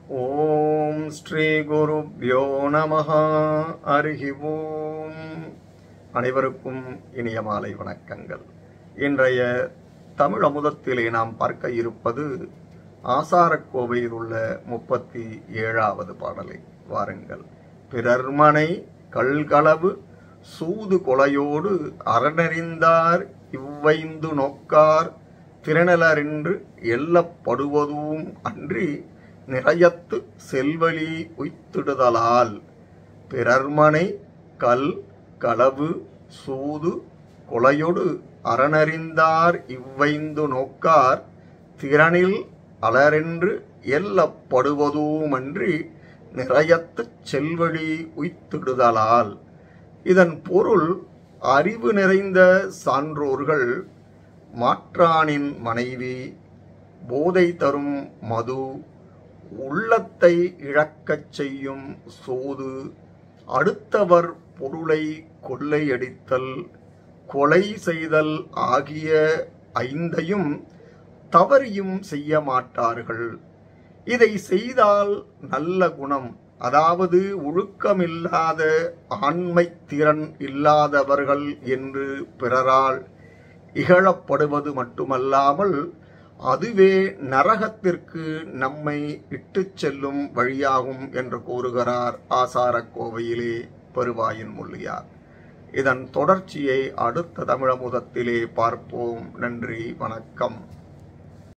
ஓம் ஸ்ரீ குருப்யோ நமஹ அருகி ஓம் அனைவருக்கும் இனிய மாலை வணக்கங்கள் இன்றைய தமிழ் அமுதத்திலே நாம் பார்க்க இருப்பது ஆசாரக்கோவையில் உள்ள முப்பத்தி ஏழாவது பாடலை வாருங்கள் பிறர்மனை கல்களவு சூது கொலையோடு அறனறிந்தார் இவ்வைந்து நோக்கார் திறனலரென்று எல்லப்படுவதும் அன்றி நிறையத்து செல்வழி உய்த்திடுதலால் பிறர்மனை கல் களவு சூது கொலையொடு அறனறிந்தார் இவ்வைந்து நோக்கார் திறனில் அலரென்று எல்லப்படுவதுமன்றி நிறையத்துச் செல்வழி உய்த்திடுதலால் இதன் பொருள் அறிவு நிறைந்த சான்றோர்கள் மாற்றானின் மனைவி போதை தரும் மது உள்ளத்தை இழக்கச் செய்யும் சோது அடுத்தவர் பொருளை கொள்ளையடித்தல் கொலை செய்தல் ஆகிய ஐந்தையும் தவறியும் செய்ய மாட்டார்கள் இதை செய்தால் நல்ல குணம் அதாவது ஒழுக்கமில்லாத ஆண்மை திறன் இல்லாதவர்கள் என்று பிறரால் இகழப்படுவது மட்டுமல்லாமல் அதுவே நரகத்திற்கு நம்மை இட்டுச் செல்லும் வழியாகும் என்று கூறுகிறார் ஆசாரக் கோவையிலே பெருவாயின் முள்ளியார் இதன் தொடர்ச்சியை அடுத்த தமிழமுதத்திலே பார்ப்போம் நன்றி வணக்கம்